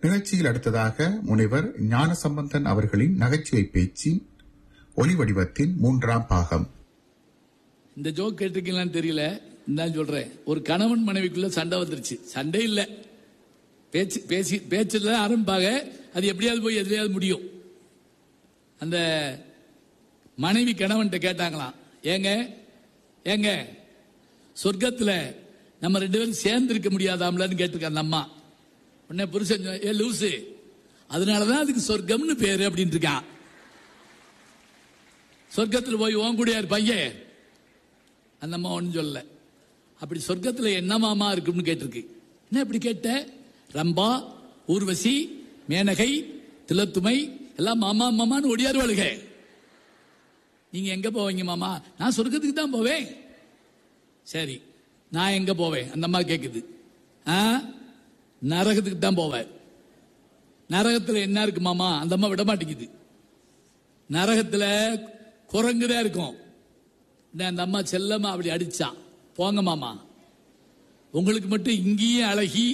நிகழ்ச்சியில் அடுத்ததாக முனைவர் ஞானசம்பந்தன் அவர்களின் நகைச்சுவை பேச்சின் ஒலி வடிவத்தின் மூன்றாம் பாகம் இந்த ஜோக் கேட்டிருக்கீங்களான்னு தெரியல நான் சொல்றேன் ஒரு கணவன் மனைவிக்குள்ள சண்டை வந்துருச்சு சண்டை இல்ல பேச்சு பேசி பேச்சுல ஆரம்பிப்பாங்க அது எப்படியாவது போய் எதுலையாவது முடியும் அந்த மனைவி கணவன்கிட்ட கேட்டாங்களாம் ஏங்க ஏங்க சொர்க்கத்துல நம்ம ரெண்டு பேரும் சேர்ந்து இருக்க முடியாதாம்லன்னு கேட்டிருக்க அந்த அம்மா உடனே புருஷன் சொன்னா, ஏ லூசு அதனாலதான் அதுக்கு சொர்க்கம்னு பேரு அப்படின்னு இருக்கான் சொர்க்கத்துல போய் உன் கூடயா பையன் அந்த அம்மா ஒன்றும் சொல்லல அப்படி சொர்க்கத்துல என்ன மாமா இருக்கும்னு கேட்டிருக்கு என்ன இப்படி கேட்ட ரம்பா ஊர்வசி மேனகை திலத்துமை எல்லாம் மாமா மாமான்னு ஒடியாருவாளுக நீங்க எங்க போவீங்க மாமா நான் சொர்க்கத்துக்கு தான் போவேன் சரி நான் எங்க போவேன் அந்த அம்மா கேக்குது ஆ நரகத்துக்கு தான் போவேன் நரகத்துல என்ன இருக்கு மாமா அந்த அம்மா விட மாட்டேங்குது நரகத்துல குரங்குதான் இருக்கும் உடனே அந்த அம்மா செல்லமா அப்படி அடிச்சான் போங்க மாமா உங்களுக்கு மட்டும் இங்கேயும் அழகி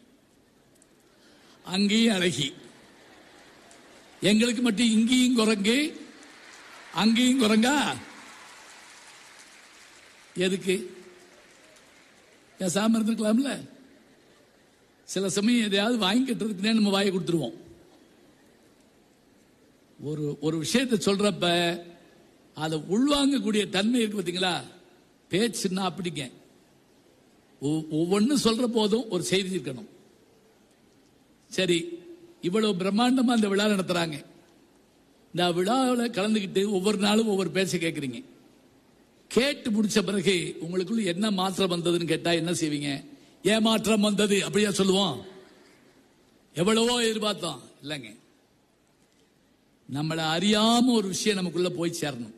அங்கேயும் அழகி எங்களுக்கு மட்டும் இங்கேயும் குரங்கு அங்கேயும் குரங்கா எதுக்கு பேசாம இருந்திருக்கலாம்ல சில சமயம் எதையாவது வாங்கி கட்டுறதுக்குனே நம்ம வாயை கொடுத்துருவோம் ஒரு ஒரு விஷயத்தை சொல்றப்ப அதை உள்வாங்கக்கூடிய தன்மை இருக்கு பார்த்தீங்களா பேச்சுன்னா அப்படிங்க ஒவ்வொன்றும் சொல்ற போதும் ஒரு செய்தி இருக்கணும் சரி இவ்வளவு பிரம்மாண்டமா இந்த விழா நடத்துறாங்க இந்த விழாவில் கலந்துக்கிட்டு ஒவ்வொரு நாளும் ஒவ்வொரு பேச்ச கேட்குறீங்க கேட்டு முடிச்ச பிறகு உங்களுக்குள்ள என்ன மாற்றம் வந்ததுன்னு கேட்டா என்ன செய்வீங்க ஏமாற்றம் வந்தது அப்படியா சொல்லுவோம் எவ்வளவோ எதிர்பார்த்தோம் இல்லைங்க நம்மளை அறியாம ஒரு விஷயம் நமக்குள்ள போய் சேரணும்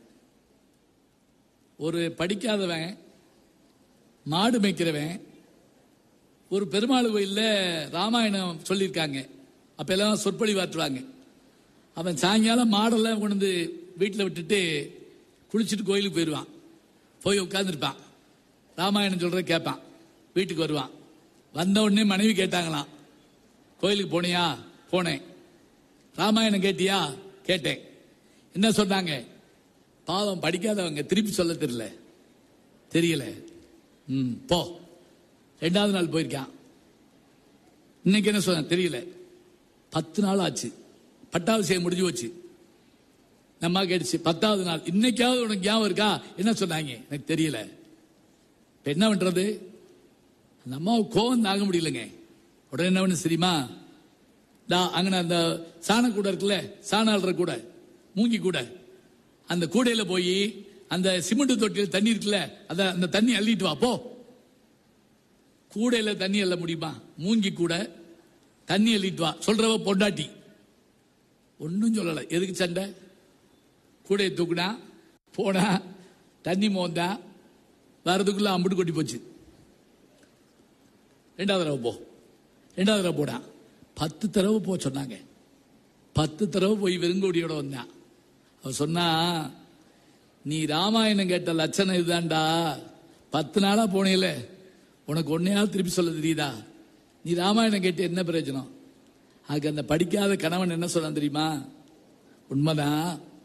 ஒரு படிக்காதவன் மாடு மேய்க்கிறவன் ஒரு பெருமாள் கோயில்ல ராமாயணம் சொல்லியிருக்காங்க அப்ப எல்லாம் சொற்பொழிவாற்றுவாங்க அவன் சாயங்காலம் மாடெல்லாம் கொண்டு வந்து வீட்டில் விட்டுட்டு குளிச்சுட்டு கோயிலுக்கு போயிடுவான் போய் உட்காந்துருப்பான் ராமாயணம் சொல்ற கேட்பான் வீட்டுக்கு வருவான் வந்த உடனே மனைவி கேட்டாங்களாம் கோயிலுக்கு போனியா போனேன் ராமாயணம் கேட்டியா கேட்டேன் என்ன சொன்னாங்க பாவம் படிக்காதவங்க திருப்பி சொல்ல தெரியல தெரியல ம் போ ரெண்டாவது நாள் போயிருக்கான் இன்னைக்கு என்ன சொன்ன தெரியல பத்து நாள் ஆச்சு பட்டாபிஷேகம் முடிஞ்சு போச்சு நம்ம கேட்டுச்சு பத்தாவது நாள் இன்னைக்காவது உனக்கு ஞாபகம் இருக்கா என்ன சொன்னாங்க எனக்கு தெரியல இப்ப என்ன பண்றது அந்த அம்மாவுக்கு கோவம் தாங்க முடியலங்க உடனே என்ன பண்ணு தெரியுமா டா அங்கன அந்த சாண கூட இருக்குல்ல சாண அல்ற கூட மூங்கி கூட அந்த கூடையில போய் அந்த சிமெண்ட் தொட்டியில் தண்ணி இருக்குல்ல அத அந்த தண்ணி அள்ளிட்டு வா போ கூடையில தண்ணி அள்ள முடியுமா மூங்கி கூட தண்ணி அள்ளிட்டு வா சொல்றவ பொண்டாட்டி ஒன்னும் சொல்லல எதுக்கு சண்டை கூடையை தூக்குனா போனா தண்ணி மோந்தா வர்றதுக்குள்ள அம்புட்டு கொட்டி போச்சு ரெண்டாவது தடவை போ ரெண்டாவது தடவை போடா பத்து தடவை போ சொன்னாங்க பத்து தடவை போய் வெறுங்கோடியோட வந்தான் அவ சொன்னா நீ ராமாயணம் கேட்ட லட்சணம் இதுதான்டா பத்து நாளா போனேல உனக்கு ஒன்னையாவது திருப்பி சொல்ல தெரியுதா நீ ராமாயணம் கேட்டு என்ன பிரயோஜனம் அதுக்கு அந்த படிக்காத கணவன் என்ன சொன்னான் தெரியுமா உண்மைதான்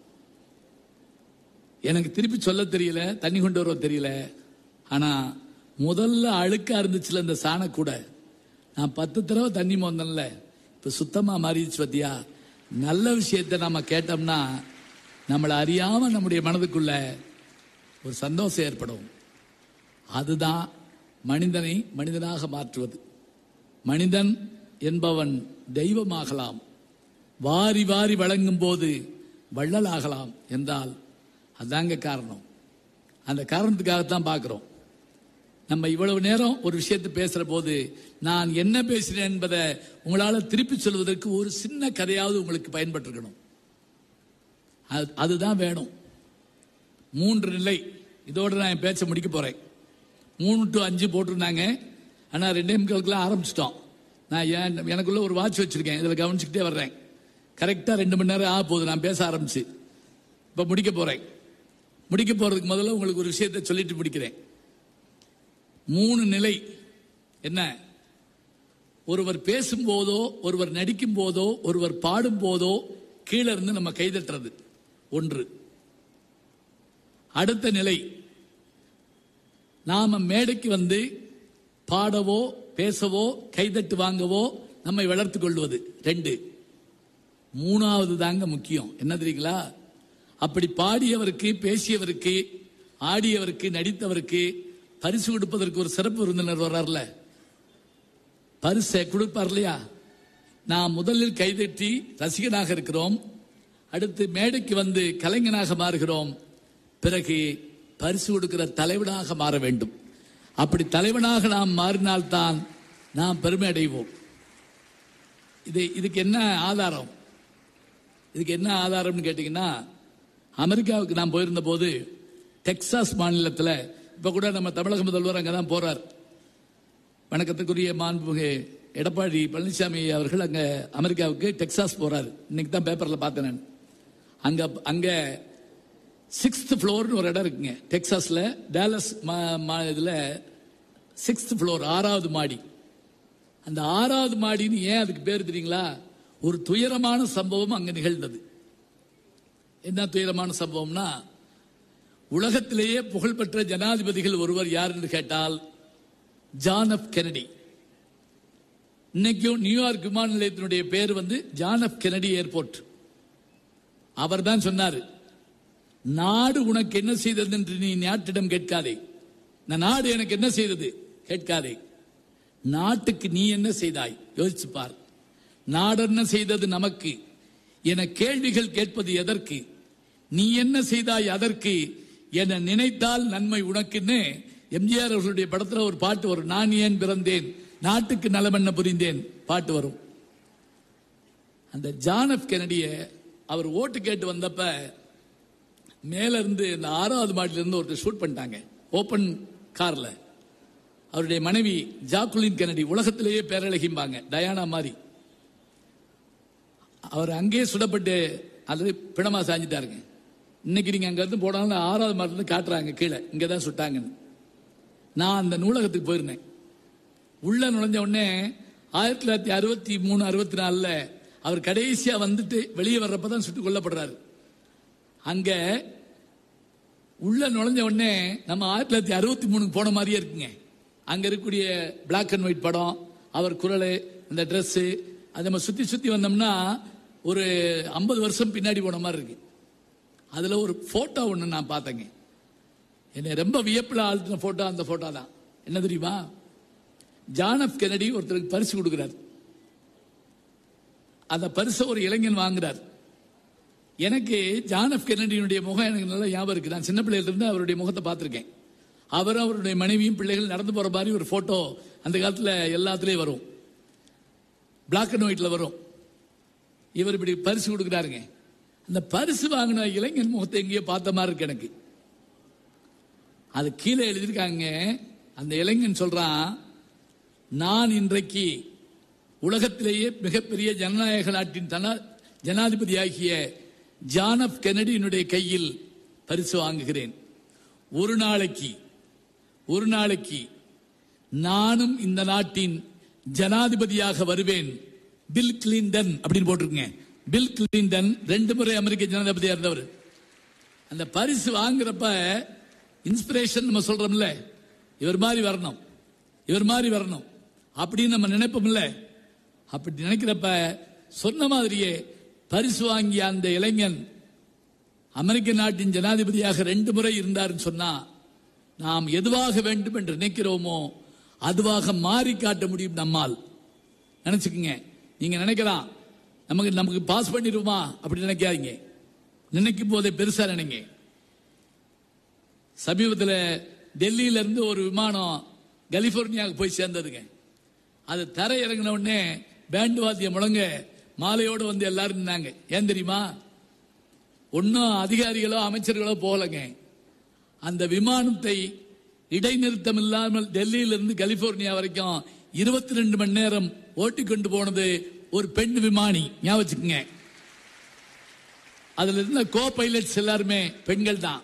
எனக்கு திருப்பி சொல்ல தெரியல தண்ணி கொண்டு வர தெரியல ஆனா முதல்ல அழுக்கா இருந்துச்சுல இந்த சாண கூட நான் பத்து தடவை தண்ணி மோந்தன்ல இப்ப சுத்தமா மாறிடுச்சு பத்தியா நல்ல விஷயத்தை நாம கேட்டோம்னா நம்மளை அறியாம நம்முடைய மனதுக்குள்ள ஒரு சந்தோஷம் ஏற்படும் அதுதான் மனிதனை மனிதனாக மாற்றுவது மனிதன் என்பவன் தெய்வமாகலாம் வாரி வாரி வழங்கும் போது வள்ளலாகலாம் என்றால் அதாங்க காரணம் அந்த காரணத்துக்காகத்தான் பார்க்கிறோம் நம்ம இவ்வளவு நேரம் ஒரு விஷயத்தை பேசுற போது நான் என்ன பேசுறேன் என்பதை உங்களால திருப்பி சொல்வதற்கு ஒரு சின்ன கதையாவது உங்களுக்கு பயன்பட்டிருக்கணும் அது- அதுதான் வேணும் மூன்று நிலை இதோட நான் என் பேச்ச முடிக்க போறேன் மூணு டு அஞ்சு போட்டிருந்தாங்க ஆனா ரெண்டே முக்காலுக்குலாம் ஆரம்பிச்சிட்டோம் நான் ஏன் எனக்குள்ள ஒரு வாட்ச் வச்சிருக்கேன் இதுல கவனிச்சுக்கிட்டே வர்றேன் கரெக்டா ரெண்டு மணி நேரம் ஆக போகுது நான் பேச ஆரம்பிச்சு இப்ப முடிக்க போறேன் முடிக்க போறதுக்கு முதல்ல உங்களுக்கு ஒரு விஷயத்தை சொல்லிட்டு முடிக்கிறேன் மூணு நிலை என்ன ஒருவர் பேசும்போதோ ஒருவர் நடிக்கும் போதோ ஒருவர் பாடும் போதோ கீழே இருந்து நம்ம கைதட்டுறது ஒன்று அடுத்த நிலை நாம மேடைக்கு வந்து பாடவோ பேசவோ கைதட்டு வாங்கவோ நம்மை வளர்த்துக் கொள்வது ரெண்டு மூணாவது தாங்க முக்கியம் என்ன தெரியுங்களா அப்படி பாடியவருக்கு பேசியவருக்கு ஆடியவருக்கு நடித்தவருக்கு பரிசு கொடுப்பதற்கு ஒரு சிறப்பு விருந்தினர் வர்றார்ல பரிசை கொடுப்பார் இல்லையா நாம் முதலில் கைதட்டி ரசிகனாக இருக்கிறோம் அடுத்து மேடைக்கு வந்து கலைஞனாக மாறுகிறோம் பிறகு பரிசு கொடுக்கிற தலைவனாக மாற வேண்டும் அப்படி தலைவனாக நாம் மாறினால்தான் நாம் பெருமை அடைவோம் இது இதுக்கு என்ன ஆதாரம் இதுக்கு என்ன ஆதாரம்னு கேட்டீங்கன்னா அமெரிக்காவுக்கு நான் போயிருந்த போது டெக்சாஸ் மாநிலத்தில் இப்ப கூட நம்ம தமிழக முதல்வர் அங்கே தான் போறார் வணக்கத்துக்குரிய மாண்புமிகு எடப்பாடி பழனிசாமி அவர்கள் அங்க அமெரிக்காவுக்கு டெக்சாஸ் போறாரு இன்னைக்கு தான் பேப்பர்ல பார்த்தேன் நான் அங்க அங்க சிக்ஸ்த் ஃப்ளோர்னு ஒரு இடம் இருக்குங்க டெக்சாஸ்ல டேலஸ் மா- மா- இதுல சிக்ஸ்த் ஃப்ளோர் ஆறாவது மாடி அந்த ஆறாவது மாடின்னு ஏன் அதுக்கு பேர் தெரியுங்களா ஒரு துயரமான சம்பவம் அங்க நிகழ்ந்தது என்ன துயரமான சம்பவம்னா உலகத்திலேயே புகழ்பெற்ற ஜனாதிபதிகள் ஒருவர் யார் என்று கேட்டால் ஜான் எஃப் கெனடி இன்னைக்கும் நியூயார்க் விமான நிலையத்தினுடைய பேர் வந்து ஜான் எஃப் கெனடி ஏர்போர்ட் அவர் தான் சொன்னார் நாடு உனக்கு என்ன செய்தது என்று நீ நாட்டிடம் கேட்காதே இந்த நாடு எனக்கு என்ன செய்தது கேட்காதே நாட்டுக்கு நீ என்ன செய்தாய் யோசிச்சு பார் நாடு என்ன செய்தது நமக்கு என கேள்விகள் கேட்பது எதற்கு நீ என்ன செய்தாய் அதற்கு என நினைத்தால் நன்மை உனக்குன்னு எம்ஜிஆர் அவர்களுடைய படத்துல ஒரு பாட்டு வரும் நான் ஏன் பிறந்தேன் நாட்டுக்கு நலமென்ன புரிந்தேன் பாட்டு வரும் அந்த ஜான் எஃப் கெனடிய அவர் ஓட்டு கேட்டு வந்தப்ப மேல இருந்து இந்த ஆறாவது மாடியில இருந்து ஒருத்தர் ஷூட் பண்ணிட்டாங்க ஓபன் கார்ல அவருடைய மனைவி ஜாக்குலின் கெனடி உலகத்திலேயே பேரழகிம்பாங்க டயானா மாதிரி அவர் அங்கேயே சுடப்பட்டு அல்லது பிணமா சாஞ்சிட்டாருங்க இன்னைக்கு நீங்க அங்க இருந்து போனாலும் ஆறாவது மாடில இருந்து காட்டுறாங்க கீழே இங்க தான் சுட்டாங்கன்னு நான் அந்த நூலகத்துக்கு போயிருந்தேன் உள்ள நுழைஞ்ச உடனே ஆயிரத்தி தொள்ளாயிரத்தி அறுபத்தி மூணு அறுபத்தி நாலுல அவர் கடைசியா வந்துட்டு வெளியே வர்றப்பதான் சுட்டுக் கொல்லப்படுறாரு அங்க உள்ள நுழைஞ்ச உடனே நம்ம ஆயிரத்தி தொள்ளாயிரத்தி அறுபத்தி மூணுக்கு போன மாதிரியே இருக்குங்க அங்க இருக்கக்கூடிய பிளாக் அண்ட் ஒயிட் படம் அவர் குரல் இந்த Dress அது நம்ம சுத்தி சுத்தி வந்தோம்னா ஒரு ஐம்பது வருஷம் பின்னாடி போன மாதிரி இருக்கு அதுல ஒரு போட்டோ ஒண்ணு நான் பார்த்தேங்க என்னை ரொம்ப வியப்புல ஆழ்த்தின போட்டோ அந்த போட்டோ தான் என்ன தெரியுமா ஜான் எஃப் கெனடி ஒருத்தருக்கு பரிசு கொடுக்கிறார் அந்த பரிசை ஒரு இளைஞன் வாங்குறார் எனக்கு ஜான் எஃப் கென்னடியினுடைய முகம் எனக்கு நல்லா ஞாபகம் இருக்கு நான் சின்ன பிள்ளையில இருந்து அவருடைய முகத்தை பார்த்திருக்கேன் அவர் அவருடைய மனைவியும் பிள்ளைகள் நடந்து போற மாதிரி ஒரு போட்டோ அந்த காலத்துல எல்லாத்துலயும் வரும் பிளாக் அண்ட் ஒயிட்ல வரும் இவர் இப்படி பரிசு கொடுக்குறாருங்க அந்த பரிசு வாங்கின இளைஞன் முகத்தை எங்கேயோ பார்த்த மாதிரி இருக்கு எனக்கு அது கீழே எழுதியிருக்காங்க அந்த இளைஞன் சொல்றான் நான் இன்றைக்கு உலகத்திலேயே மிகப்பெரிய ஜனநாயக நாட்டின் தன- ஜனாதிபதியாகிய ஜான் எஃப் கெனடியினுடைய கையில் பரிசு வாங்குகிறேன் ஒரு நாளைக்கு ஒரு நாளைக்கு நானும் இந்த நாட்டின் ஜனாதிபதியாக வருவேன் பில் கிளின்டன் அப்படின்னு போட்டிருக்கேன் பில் கிளின்டன் ரெண்டு முறை அமெரிக்க ஜனாதிபதியா இருந்தவர் அந்த பரிசு வாங்குறப்ப இன்ஸ்பிரேஷன் நம்ம சொல்றோம்ல இவர் மாதிரி வரணும் இவர் மாதிரி வரணும் அப்படின்னு நம்ம நினைப்போம்ல அப்படி நினைக்கிறப்ப சொன்ன மாதிரியே பரிசு வாங்கிய அந்த இளைஞன் அமெரிக்க நாட்டின் ஜனாதிபதியாக ரெண்டு முறை இருந்தார்னு சொன்னா நாம் எதுவாக வேண்டும் என்று நினைக்கிறோமோ அதுவாக மாறி காட்ட முடியும் நம்மால் நினைச்சுக்குங்க நீங்க நினைக்கலாம் நமக்கு நமக்கு பாஸ் பண்ணிடுவோமா அப்படி நினைக்காதீங்க நினைக்கும் போதே பெருசா நினைங்க சமீபத்தில் டெல்லியில இருந்து ஒரு விமானம் கலிபோர்னியாவுக்கு போய் சேர்ந்ததுங்க அது தரை இறங்கின உடனே பேண்டு வாத்தியம் முழங்க மாலையோடு வந்து எல்லாரும் நின்னாங்க ஏன் தெரியுமா ஒன்னும் அதிகாரிகளோ அமைச்சர்களோ போகலங்க அந்த விமானத்தை இடைநிறுத்தம் இல்லாமல் டெல்லியிலிருந்து கலிபோர்னியா வரைக்கும் இருபத்தி ரெண்டு மணி நேரம் ஓட்டிக்கொண்டு போனது ஒரு பெண் விமானி ஞாபகம் வச்சுக்கோங்க அதுல இருந்த கோ பைலட்ஸ் எல்லாருமே பெண்கள் தான்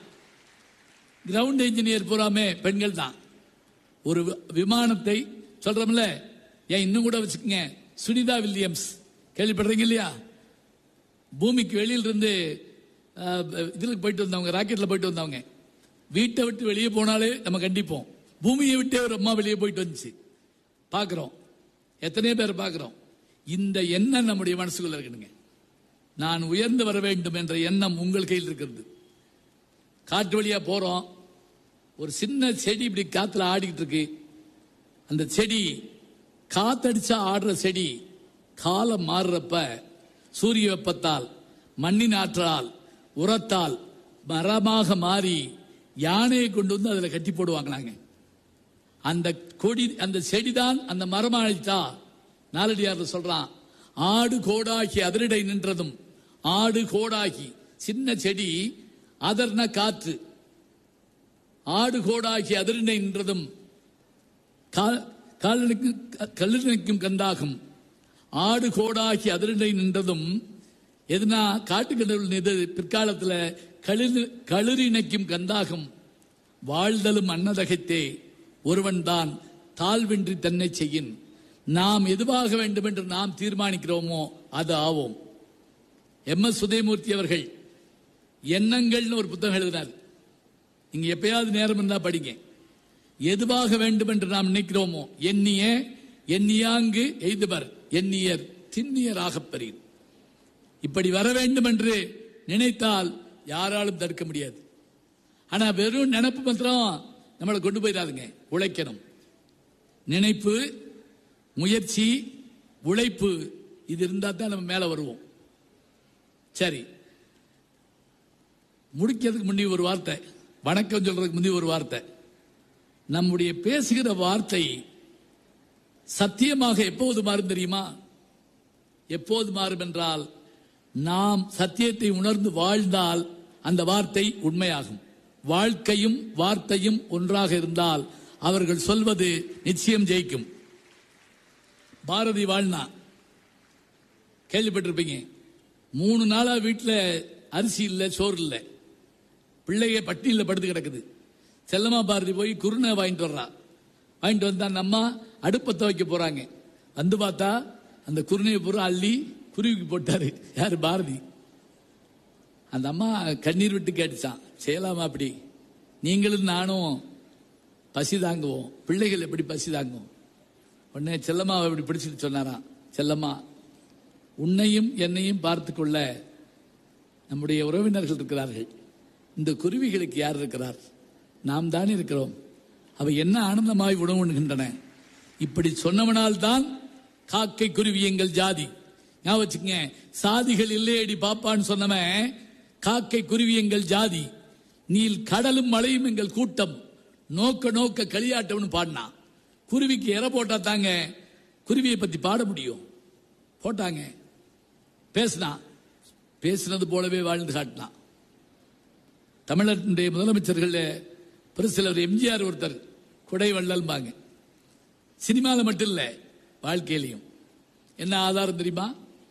கிரவுண்ட் இன்ஜினியர் பூராமே பெண்கள் தான் ஒரு வி- விமானத்தை சொல்றோம்ல ஏன் இன்னும் கூட வச்சுக்கோங்க சுனிதா வில்லியம்ஸ் கேள்விப்படுறீங்க இல்லையா பூமிக்கு வெளியில இருந்து அஹ், இதுல போயிட்டு வந்தவங்க ராக்கெட்ல போயிட்டு வந்தவங்க வீட்டை விட்டு வெளியே போனாலே நம்ம கண்டிப்போம் பூமியை விட்டே ஒரு அம்மா வெளியே போயிட்டு வந்துச்சு பார்க்கிறோம் எத்தனையோ பேர் பார்க்கிறோம் இந்த எண்ணம் நம்முடைய மனசுக்குள்ள இருக்கணுங்க நான் உயர்ந்து வர வேண்டும் என்ற எண்ணம் உங்கள் கையில் இருக்கிறது காட்டு வழியா போறோம் ஒரு சின்ன செடி இப்படி காத்துல ஆடிக்கிட்டு இருக்கு அந்த செடி காத்தடிச்சா ஆடுற செடி காலம் மாறுறப்ப சூரிய வெப்பத்தால் மண்ணின் ஆற்றலால் உரத்தால் மரமாக மாறி யானையை கொண்டு வந்து அதுல கட்டி போடுவாங்களாங்க அந்த கொடி அந்த செடிதான் அந்த மரம் அழைத்தா நாலடியார் சொல்றான் ஆடு கோடாகி அதிரடை நின்றதும் ஆடு கோடாகி சின்ன செடி அதர்ன காற்று ஆடு கோடாகி அதிரடை நின்றதும் கா- காலனுக்கு- கல்லினைக்கும் கந்தாகும் ஆடு கோடாகி அதிரடை நின்றதும் எதுனா காட்டுக்கடவுள் இது பிற்காலத்துல களிறு களிறினைக்கும் கந்தாகும் வாழ்தலும் அன்னதகைத்தே ஒருவன்தான் தாழ்வின்றி தன்னை செய்யின் நாம் எதுவாக வேண்டும் என்று நாம் தீர்மானிக்கிறோமோ அது ஆவோம் எம் எஸ் சுதயமூர்த்தி அவர்கள் எண்ணங்கள்னு ஒரு புத்தகம் எழுதினார் நீங்க எப்பயாவது நேரம் இருந்தா படிங்க எதுவாக வேண்டும் என்று நாம் நினைக்கிறோமோ எண்ணிய எண்ணியாங்கு எய்துவர் எண்ணியர் திண்ணியராகப் பெறீர் இப்படி வர வேண்டும் என்று நினைத்தால் யாராலும் தடுக்க முடியாது ஆனா வெறும் நினைப்பு மாத்திரம் நம்மளை கொண்டு போயிடாதுங்க உழைக்கணும் நினைப்பு முயற்சி உழைப்பு இது இருந்தா தான் நம்ம மேல வருவோம் சரி முடிக்கிறதுக்கு முந்தி ஒரு வார்த்தை வணக்கம் சொல்றதுக்கு முந்தி ஒரு வார்த்தை நம்முடைய பேசுகிற வார்த்தை சத்தியமாக எப்போது மாறும் தெரியுமா எப்போது மாறும் என்றால் நாம் சத்தியத்தை உணர்ந்து வாழ்ந்தால் அந்த வார்த்தை உண்மையாகும் வாழ்க்கையும் வார்த்தையும் ஒன்றாக இருந்தால் அவர்கள் சொல்வது நிச்சயம் ஜெயிக்கும் பாரதி வாழ்னா கேள்விப்பட்டிருப்பீங்க மூணு நாளா வீட்டில் அரிசி இல்லை சோறு இல்லை பிள்ளைய பட்டினியில் படுத்து கிடக்குது செல்லம்மா பாரதி போய் குருணை வாங்கிட்டு வர்றா வாங்கிட்டு வந்தா அந்த அம்மா அடுப்பத்தை வைக்க போறாங்க வந்து பார்த்தா அந்த குருணையை பூரா அள்ளி குருவிக்கு போட்டாரு யாரு பாரதி அந்த அம்மா கண்ணீர் விட்டு கேட்டுச்சான் செய்யலாமா அப்படி நீங்களும் நானும் பசி தாங்குவோம் பிள்ளைகள் எப்படி பசி தாங்குவோம் உடனே செல்லம்மாவை இப்படி பிடிச்சிட்டு சொன்னாராம் செல்லம்மா உன்னையும் என்னையும் பார்த்து கொள்ள நம்முடைய உறவினர்கள் இருக்கிறார்கள் இந்த குருவிகளுக்கு யார் இருக்கிறார் நாம் தான் இருக்கிறோம் அவை என்ன ஆனந்தமாய் உணவு உண்கின்றன இப்படி சொன்னவனால் தான் காக்கை குருவி எங்கள் ஜாதி ஞாபகம் வச்சுக்கங்க சாதிகள் இல்லையடி பாப்பான்னு சொன்னவன் காக்கை குருவி எங்கள் ஜாதி நீல் கடலும் மலையும் எங்கள் கூட்டம் நோக்க நோக்க களியாட்டம்னு பாடினான் குருவிக்கு இற போட்டா தாங்க குருவியை பத்தி பாட முடியும் போட்டாங்க பேசினான் பேசினது போலவே வாழ்ந்து காட்டினான் தமிழர்களுடைய முதலமைச்சர்கள் பெருசிலர் எம்ஜிஆர் ஒருத்தர் குடை வள்ளல்பாங்க சினிமாவில் மட்டும் இல்லை வாழ்க்கையிலையும் என்ன ஆதாரம் தெரியுமா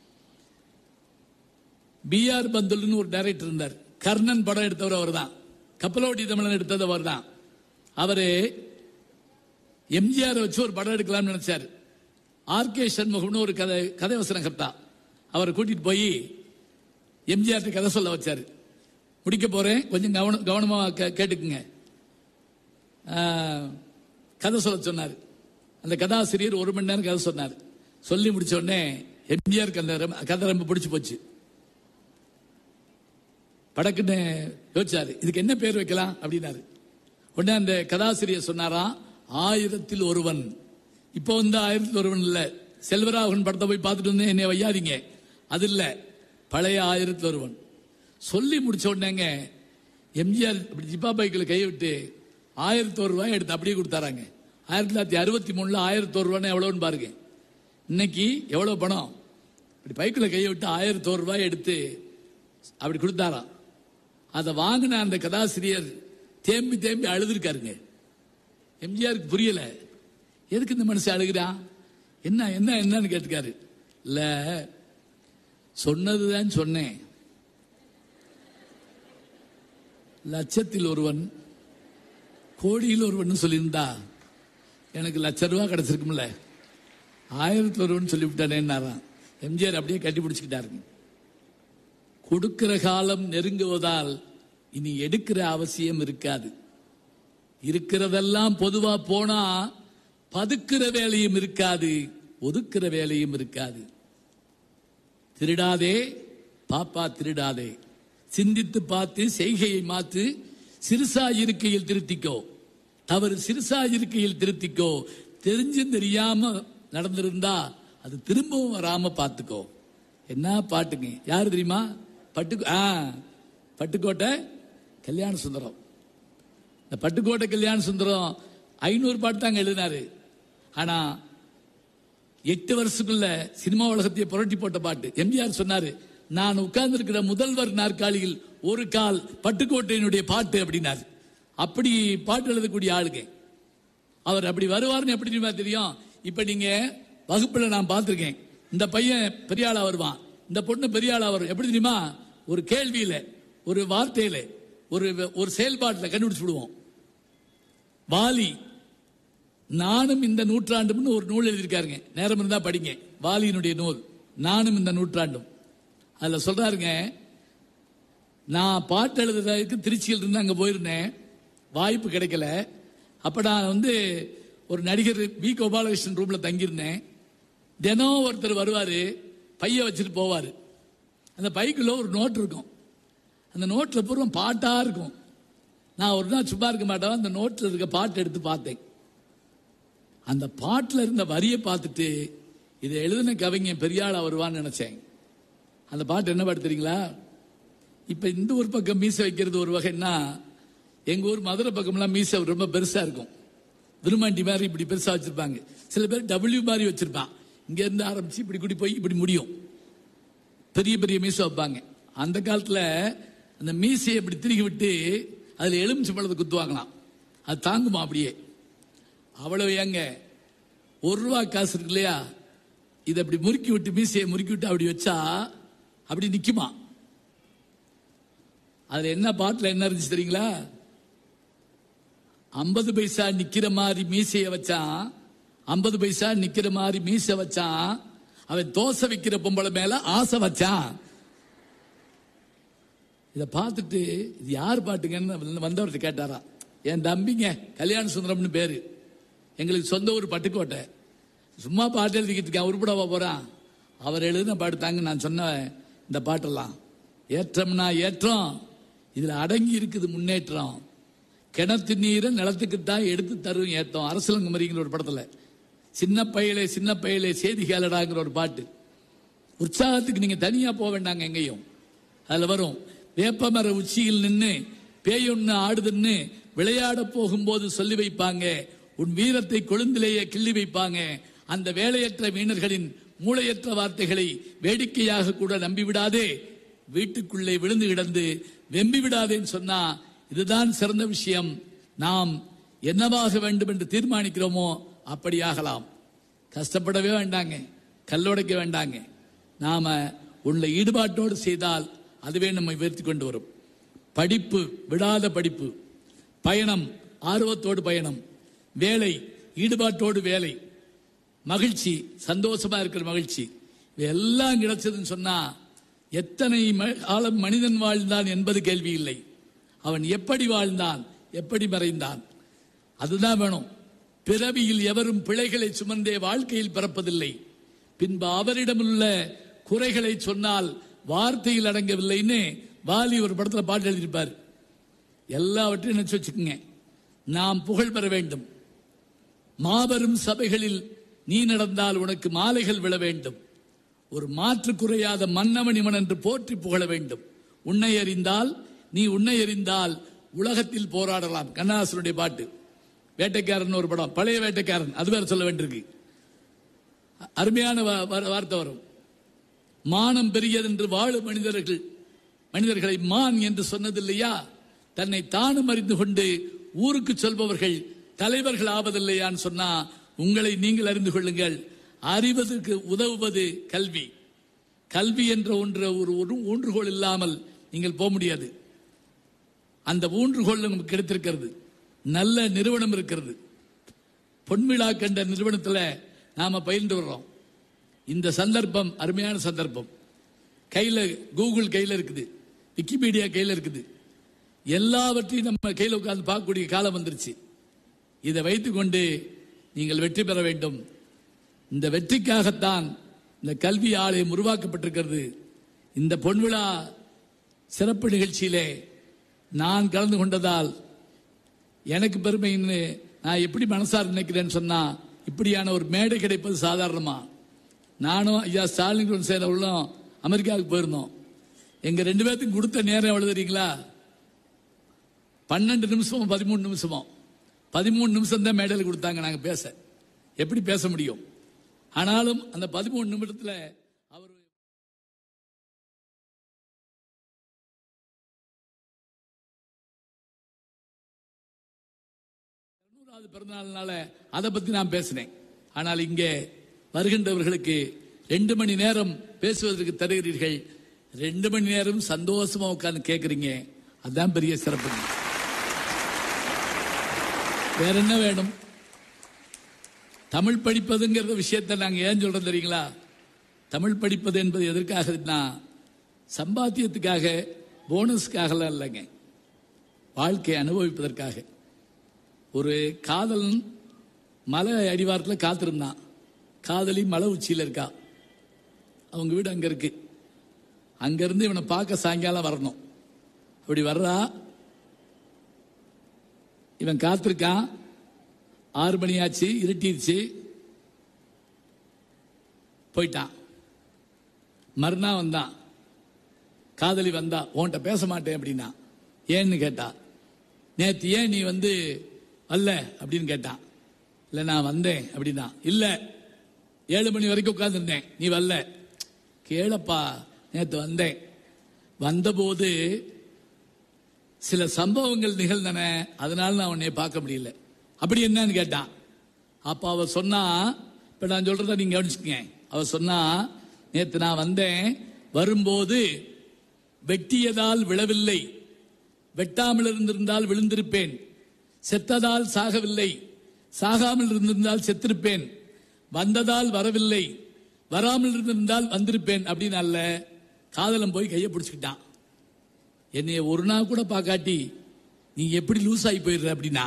பிஆர் பந்துல்னு ஒரு டைரக்டர் இருந்தார் கர்ணன் படம் எடுத்தவர் அவர் தான் கப்பலோட்டி தமிழன் எடுத்தது அவர் தான் அவரு எம்ஜிஆர் வச்சு ஒரு படம் எடுக்கலாம்னு நினைச்சாரு ஆர் கே சண்முகம்னு ஒரு கதை கதை வசனகர்த்தா அவரை கூட்டிட்டு போய் எம்ஜிஆர் கதை சொல்ல வச்சாரு முடிக்க போறேன் கொஞ்சம் கவனம் கவனமா கே- கேட்டுக்குங்க ஆஹ், கதை சொல்ல சொன்னார் அந்த கதாசிரியர் ஒரு மணி நேரம் கதை சொன்னார் சொல்லி முடிச்ச உடனே எம்ஜிஆருக்கு அந்த ரொம்ப- கதை ரொம்ப பிடிச்சு போச்சு படக்குன்னு யோசிச்சாரு இதுக்கு என்ன பேர் வைக்கலாம் அப்படின்னாரு உடனே அந்த கதாசிரியர் சொன்னாராம் ஆயிரத்தில் ஒருவன் இப்போ வந்து ஆயிரத்தில் ஒருவன் இல்ல செல்வராகவன் படத்தை போய் பார்த்துட்டு வந்து என்னை வையாதீங்க அது இல்ல பழைய ஆயிரத்தில் ஒருவன் சொல்லி முடிச்ச உடனேங்க எம்ஜிஆர் இப்படி ஜிப்பா பைக்கில் கையை விட்டு ஆயிரத்தி ஒரு ரூபாய் எடுத்து அப்படியே கொடுத்தாராங்க ஆயிரத்தி தொள்ளாயிரத்தி அறுபத்தி மூணுல ஆயிரத்தி ஒரு ரூபாய் எவ்வளோன்னு பாருங்க இன்னைக்கு எவ்வளவு பணம் இப்படி பைக்கில் கையை விட்டு ஆயிரத்தி ஒரு ரூபாய் எடுத்து அப்படி கொடுத்தாராம் அதை வாங்கின அந்த கதாசிரியர் தேம்பி தேம்பி அழுதுருக்காருங்க எம்ஜிஆருக்கு புரியல எதுக்கு இந்த மனுஷன் அழுகிறான் என்ன என்ன என்னன்னு கேட்டுக்காரு இல்ல சொன்னதுதான் சொன்னேன் லட்சத்தில் ஒருவன் கோடியில் ஒருவன் சொல்லியிருந்தா எனக்கு லட்ச ரூபா கிடைச்சிருக்கும்ல ஆயிரத்தி ஒருவன் சொல்லிவிட்டானேன்னாராம் எம்ஜிஆர் அப்படியே கட்டி பிடிச்சுக்கிட்டாருங்க கொடுக்கிற காலம் நெருங்குவதால் இனி எடுக்கிற அவசியம் இருக்காது இருக்கிறதெல்லாம் பொதுவா போனா பதுக்கிற வேலையும் இருக்காது ஒதுக்கிற வேலையும் இருக்காது திருடாதே பாப்பா திருடாதே சிந்தித்து பார்த்து செய்கையை மாத்து சிறுசா இருக்கையில் திருத்திக்கோ தவறு சிறுசா இருக்கையில் திருத்திக்கோ தெரிஞ்சும் தெரியாம நடந்திருந்தா அது திரும்பவும் வராம பார்த்துக்கோ என்ன பாட்டுங்க யாரு தெரியுமா பட்டு ஆ பட்டுக்கோட்டை கல்யாண சுந்தரம் இந்த பட்டுக்கோட்டை கல்யாண சுந்தரம் ஐநூறு பாட்டு தாங்க எழுதினாரு ஆனா எட்டு வருஷத்துக்குள்ள சினிமா உலகத்தையே புரட்டி போட்ட பாட்டு எம்ஜிஆர் சொன்னாரு நான் உட்கார்ந்து இருக்கிற முதல்வர் நாற்காலியில் ஒரு கால் பட்டுக்கோட்டையினுடைய பாட்டு அப்படின்னாரு அப்படி பாட்டு எழுதக்கூடிய ஆளுங்க அவர் அப்படி வருவார்னு எப்படி தெரியுமா தெரியும் இப்ப நீங்க வகுப்புல நான் பார்த்திருக்கேன் இந்த பையன் பெரிய ஆளா வருவான் இந்த பொண்ணு பெரிய ஆளா வரும் எப்படி தெரியுமா ஒரு கேள்வியில ஒரு வார்த்தையில ஒரு ஒரு செயல்பாட்டில் கண்டுபிடிச்சு விடுவோம் வாலி நானும் இந்த நூற்றாண்டும்னு ஒரு நூல் எழுதியிருக்காருங்க நேரம் இருந்தா படிங்க வாலியினுடைய நூல் நானும் இந்த நூற்றாண்டும் அதுல சொல்றாருங்க நான் பாட்டு எழுதுறதுக்கு திருச்சியில் இருந்து அங்க போயிருந்தேன் வாய்ப்பு கிடைக்கல அப்ப நான் வந்து ஒரு நடிகர் பி கோபாலகிருஷ்ணன் ரூம்ல தங்கியிருந்தேன் தினம் ஒருத்தர் வருவாரு பைய வச்சுட்டு போவாரு அந்த பைக்குள்ள ஒரு நோட் இருக்கும் அந்த நோட்டில் பூர்வ பாட்டா இருக்கும் நான் ஒரு நாள் சும்மா இருக்க மாட்டேன் அந்த நோட்டில் இருக்க பாட்டு எடுத்து பார்த்தேன் அந்த பாட்டில் இருந்த வரியை பார்த்துட்டு இதை எழுதின கவிஞன் பெரியாளா வருவான்னு நினைச்சேன் அந்த பாட்டு என்ன பாட்டு தெரியுங்களா இப்ப இந்த ஒரு பக்கம் மீசை வைக்கிறது ஒரு வகைன்னா எங்க ஊர் மதுரை பக்கம்லாம் மீசை ரொம்ப பெருசா இருக்கும் விருமாண்டி மாதிரி இப்படி பெருசா வச்சிருப்பாங்க சில பேர் டபிள்யூ மாதிரி வச்சிருப்பான் இங்க இருந்து ஆரம்பிச்சு இப்படி கூடி போய் இப்படி முடியும் பெரிய பெரிய மீசை வைப்பாங்க அந்த காலத்துல அந்த மீசையை இப்படி திருகி விட்டு அதுல எலுமிச்சை பழத்தை குத்துவாங்களாம் அது தாங்குமா அப்படியே அவ்வளவு ஏங்க ஒரு ரூபா காசு இருக்கு இல்லையா இதை அப்படி முறுக்கி விட்டு மீசையை முறுக்கி விட்டு அப்படி வச்சா அப்படி நிக்குமா அதுல என்ன பாட்டுல என்ன இருந்துச்சு தெரியுங்களா ஐம்பது பைசா நிக்கிற மாதிரி மீசைய வச்சான் ஐம்பது பைசா நிக்கிற மாதிரி மீசை வச்சான் அவன் தோசை வைக்கிற பொம்பளை மேல ஆசை வச்சான் இத பார்த்துட்டு இது யார் பாட்டுங்கன்னு வந்தவர்கிட்ட கேட்டாரா என் தம்பிங்க கல்யாண சுந்தரம்னு பேரு எங்களுக்கு சொந்த ஊர் பட்டுக்கோட்டை சும்மா பாட்டு எழுதிக்கிட்டு இருக்கேன் உருப்படவா போறான் அவர் எழுதின பாட்டு தாங்க நான் சொன்ன இந்த பாட்டெல்லாம் ஏற்றம்னா ஏற்றம் இதுல அடங்கி இருக்குது முன்னேற்றம் கிணத்து நீரை நிலத்துக்கு தான் எடுத்து தரும் ஏத்தம் அரசலங்க மறிங்கிற ஒரு படத்துல சின்ன பையலே சின்ன பையலே சேதி கேளடாங்கிற ஒரு பாட்டு உற்சாகத்துக்கு நீங்க தனியா போக வேண்டாங்க எங்கேயும் அதுல வரும் வேப்பமர உச்சியில் நின்னு பேயொன்னு ஆடுதுன்னு விளையாட போகும்போது சொல்லி வைப்பாங்க உன் வீரத்தை கொழுந்திலேயே கிள்ளி வைப்பாங்க அந்த வேலையற்ற மீனர்களின் மூளையற்ற வார்த்தைகளை வேடிக்கையாக கூட நம்பிவிடாதே வீட்டுக்குள்ளே விழுந்து கிடந்து வெம்பி விடாதேன்னு சொன்னா இதுதான் சிறந்த விஷயம் நாம் என்னவாக வேண்டும் என்று தீர்மானிக்கிறோமோ அப்படி ஆகலாம் கஷ்டப்படவே வேண்டாங்க கல்லோடைக்க வேண்டாங்க நாம உள்ள ஈடுபாட்டோடு செய்தால் அதுவே நம்மை உயர்த்தி கொண்டு வரும் படிப்பு விடாத படிப்பு பயணம் ஆர்வத்தோடு பயணம் வேலை ஈடுபாட்டோடு வேலை மகிழ்ச்சி சந்தோஷமா இருக்கிற மகிழ்ச்சி இது எல்லாம் கிடைச்சதுன்னு சொன்னா எத்தனை ம- காலம் மனிதன் வாழ்ந்தான் என்பது கேள்வி இல்லை அவன் எப்படி வாழ்ந்தான் எப்படி மறைந்தான் அதுதான் வேணும் பிறவியில் எவரும் பிழைகளை சுமந்தே வாழ்க்கையில் பிறப்பதில்லை பின்பு அவரிடமுள்ள குறைகளை சொன்னால் வார்த்தையில் அடங்கவில்லைன்னு வாலி ஒரு படத்துல பாட்டு எழுதியிருப்பார் எல்லாவற்றையும் நினைச்சு வச்சுக்கோங்க நாம் புகழ் பெற வேண்டும் மாபெரும் சபைகளில் நீ நடந்தால் உனக்கு மாலைகள் விழ வேண்டும் ஒரு மாற்று குறையாத மன்னவன் இவன் என்று போற்றி புகழ வேண்டும் உன்னை அறிந்தால் நீ உன்னை அறிந்தால் உலகத்தில் போராடலாம் கண்ணாசனுடைய பாட்டு வேட்டைக்காரன் ஒரு படம் பழைய வேட்டைக்காரன் அது வேற சொல்ல வேண்டியிருக்கு அருமையான வா- வா- வார்த்தை வரும் மானம் பெரியதென்று வாழும் மனிதர்கள் மனிதர்களை மான் என்று சொன்னதில்லையா தன்னை தானும் அறிந்து கொண்டு ஊருக்கு சொல்பவர்கள் தலைவர்கள் ஆவதில்லையான்னு சொன்னா உங்களை நீங்கள் அறிந்து கொள்ளுங்கள் அறிவதற்கு உதவுவது கல்வி கல்வி என்ற ஒன்ற ஒரு ஒரு ஊன்றுகோல் இல்லாமல் நீங்கள் போக முடியாது அந்த ஊன்றுகோல் நமக்கு கிடைத்திருக்கிறது நல்ல நிறுவனம் இருக்கிறது பொன்விழா கண்ட நிறுவனத்துல நாம பயின்று வர்றோம் இந்த சந்தர்ப்பம் அருமையான சந்தர்ப்பம் கையில கூகுள் கையில இருக்குது விக்கிபீடியா கையில இருக்குது எல்லாவற்றையும் நம்ம கையில உட்கார்ந்து பார்க்கக்கூடிய காலம் வந்துருச்சு இதை வைத்துக்கொண்டு நீங்கள் வெற்றி பெற வேண்டும் இந்த வெற்றிக்காகத்தான் இந்த கல்வி ஆலயம் உருவாக்கப்பட்டிருக்கிறது இந்த பொன்விழா சிறப்பு நிகழ்ச்சியிலே நான் கலந்து கொண்டதால் எனக்கு பெருமைன்னு நான் எப்படி மனசார நினைக்கிறேன்னு சொன்னா இப்படியான ஒரு மேடை கிடைப்பது சாதாரணமா நானும் ஐயா ஸ்டாலின் சேர்ந்தவர்களும் அமெரிக்காவுக்கு போயிருந்தோம் எங்க ரெண்டு பேர்த்துக்கும் கொடுத்த நேரம் எவ்வளவு தெரியுங்களா பன்னெண்டு நிமிஷமோ பதிமூணு நிமிஷமோ பதிமூணு நிமிஷம் தான் மேடையில் கொடுத்தாங்க நாங்க பேச எப்படி பேச முடியும் ஆனாலும் அந்த பதிமூணு நிமிடத்துல அவர் இருநூறாவது பிறந்தநாள்னால அதை பத்தி நான் பேசினேன் ஆனால் இங்கே வருகின்றவர்களுக்கு ரெண்டு மணி நேரம் பேசுவதற்கு தருகிறீர்கள் ரெண்டு மணி நேரம் சந்தோஷமா உட்கார்ந்து கேட்கறீங்க அதுதான் பெரிய சிறப்பு வேற என்ன வேணும் தமிழ் படிப்பதுங்கிற விஷயத்தை நாங்க ஏன் சொல்றோம் தெரியுங்களா தமிழ் படிப்பது என்பது எதற்காகனா சம்பாத்தியத்துக்காக போனஸ்க்காகலாம் இல்லைங்க வாழ்க்கையை அனுபவிப்பதற்காக ஒரு காதலன் மலை அடிவாரத்தில் காத்திருந்தான் காதலி மலை உச்சியில் இருக்கா அவங்க வீடு அங்க இருக்கு அங்கிருந்து இவனை பார்க்க சாயங்காலம் வரணும் அப்படி வர்றா இவன் காத்திருக்கான் ஆறு மணி ஆச்சு இருட்டிருச்சு போயிட்டான் மறுநாள் வந்தான் காதலி வந்தா உன்கிட்ட பேச மாட்டேன் அப்படின்னா ஏன்னு கேட்டா நேத்து ஏன் நீ வந்து வரல அப்படின்னு கேட்டான் இல்ல நான் வந்தேன் அப்படின்னா இல்ல ஏழு மணி வரைக்கும் உட்கார்ந்துருந்தேன் நீ வரல கேளப்பா நேத்து வந்தேன் வந்தபோது சில சம்பவங்கள் நிகழ்ந்தன அதனால நான் உன்னை பார்க்க முடியல அப்படி என்னன்னு கேட்டான் அப்ப அவ சொன்னா இப்ப நான் சொல்றத நீங்க கவனிச்சுக்கங்க அவ சொன்னா நேத்து நான் வந்தேன் வரும்போது வெட்டியதால் விழவில்லை வெட்டாமல் இருந்திருந்தால் விழுந்திருப்பேன் செத்ததால் சாகவில்லை சாகாமல் இருந்திருந்தால் செத்திருப்பேன் வந்ததால் வரவில்லை வராமல் இருந்திருந்தால் வந்திருப்பேன் அப்படின்னு அல்ல காதலன் போய் கையை பிடிச்சுக்கிட்டான் என்னைய ஒரு நாள் கூட பார்க்காட்டி நீ எப்படி லூஸ் ஆகி போயிடுற அப்படின்னா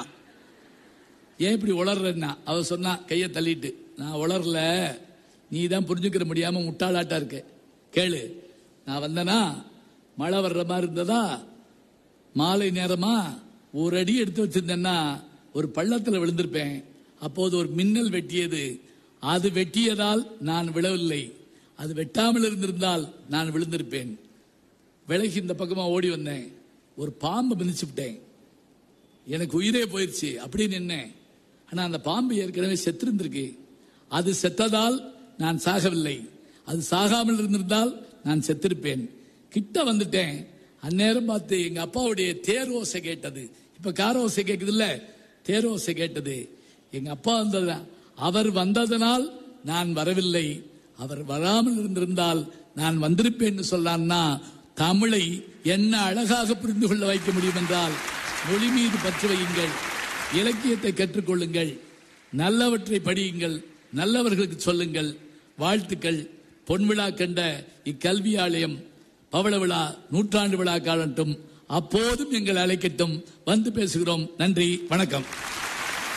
ஏன் இப்படி உளர்றன்னா அவ சொன்னா கையை தள்ளிட்டு நான் உளரல நீ தான் புரிஞ்சுக்கிற முடியாம முட்டாளாட்டா இருக்க கேளு நான் வந்தனா மழை வர்ற மாதிரி இருந்ததா மாலை நேரமா ஒரு அடி எடுத்து வச்சிருந்தேன்னா ஒரு பள்ளத்துல விழுந்திருப்பேன் அப்போது ஒரு மின்னல் வெட்டியது அது வெட்டியதால் நான் விழவில்லை அது வெட்டாமல் இருந்திருந்தால் நான் விழுந்திருப்பேன் விலகி இந்த பக்கமா ஓடி வந்தேன் ஒரு பாம்பு மிதிச்சு விட்டேன் எனக்கு உயிரே போயிருச்சு அப்படின்னு நின்னேன் ஆனா அந்த பாம்பு ஏற்கனவே செத்திருந்திருக்கு அது செத்ததால் நான் சாகவில்லை அது சாகாமல் இருந்திருந்தால் நான் செத்திருப்பேன் கிட்ட வந்துட்டேன் அந்நேரம் பார்த்து எங்க அப்பாவுடைய தேரோசை கேட்டது இப்ப காரோசை கேக்குது இல்ல தேரோசை கேட்டது எங்க அப்பா வந்தது அவர் வந்ததனால் நான் வரவில்லை அவர் வராமல் இருந்திருந்தால் நான் வந்திருப்பேன்னு சொல்லான்னா தமிழை என்ன அழகாக புரிந்து கொள்ள வைக்க முடியும் என்றால் மொழி மீது பற்று வையுங்கள் இலக்கியத்தை கற்றுக்கொள்ளுங்கள் நல்லவற்றை படியுங்கள் நல்லவர்களுக்கு சொல்லுங்கள் வாழ்த்துக்கள் பொன்விழா கண்ட இக்கல்வி ஆலயம் பவள விழா நூற்றாண்டு விழா காலட்டும் அப்போதும் எங்கள் அழைக்கட்டும் வந்து பேசுகிறோம் நன்றி வணக்கம்